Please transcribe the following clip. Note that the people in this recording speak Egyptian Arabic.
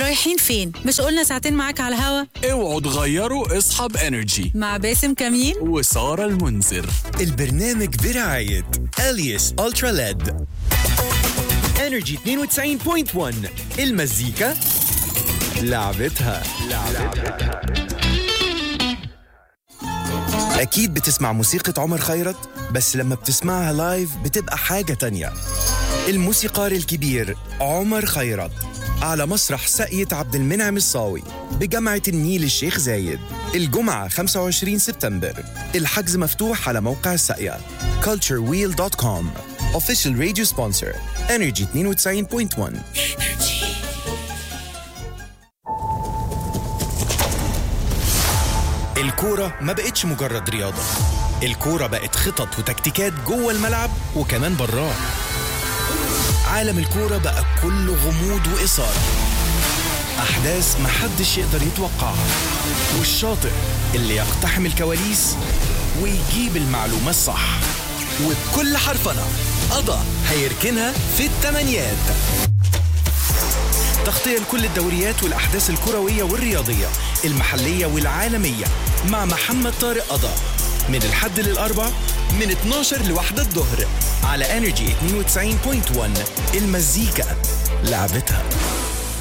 رايحين فين؟ مش قلنا ساعتين معاك على الهوا اوعوا تغيروا اصحاب انرجي مع باسم كمين وسارة المنذر البرنامج برعاية اليس الترا ليد انرجي 92.1 المزيكا لعبتها أكيد بتسمع موسيقى عمر خيرت بس لما بتسمعها لايف بتبقى حاجة تانية الموسيقار الكبير عمر خيرت على مسرح ساقية عبد المنعم الصاوي بجامعة النيل الشيخ زايد الجمعة 25 سبتمبر الحجز مفتوح على موقع الساقية culturewheel.com Official radio sponsor Energy 92.1 الكورة ما بقتش مجرد رياضة الكورة بقت خطط وتكتيكات جوه الملعب وكمان براه عالم الكورة بقى كله غموض وإثارة أحداث محدش يقدر يتوقعها والشاطر اللي يقتحم الكواليس ويجيب المعلومة الصح وبكل حرفنة قضى هيركنها في التمانيات تغطية لكل الدوريات والأحداث الكروية والرياضية المحلية والعالمية مع محمد طارق قضا من الحد للأربع من 12 لواحدة الظهر على انرجي 92.1 المزيكا لعبتها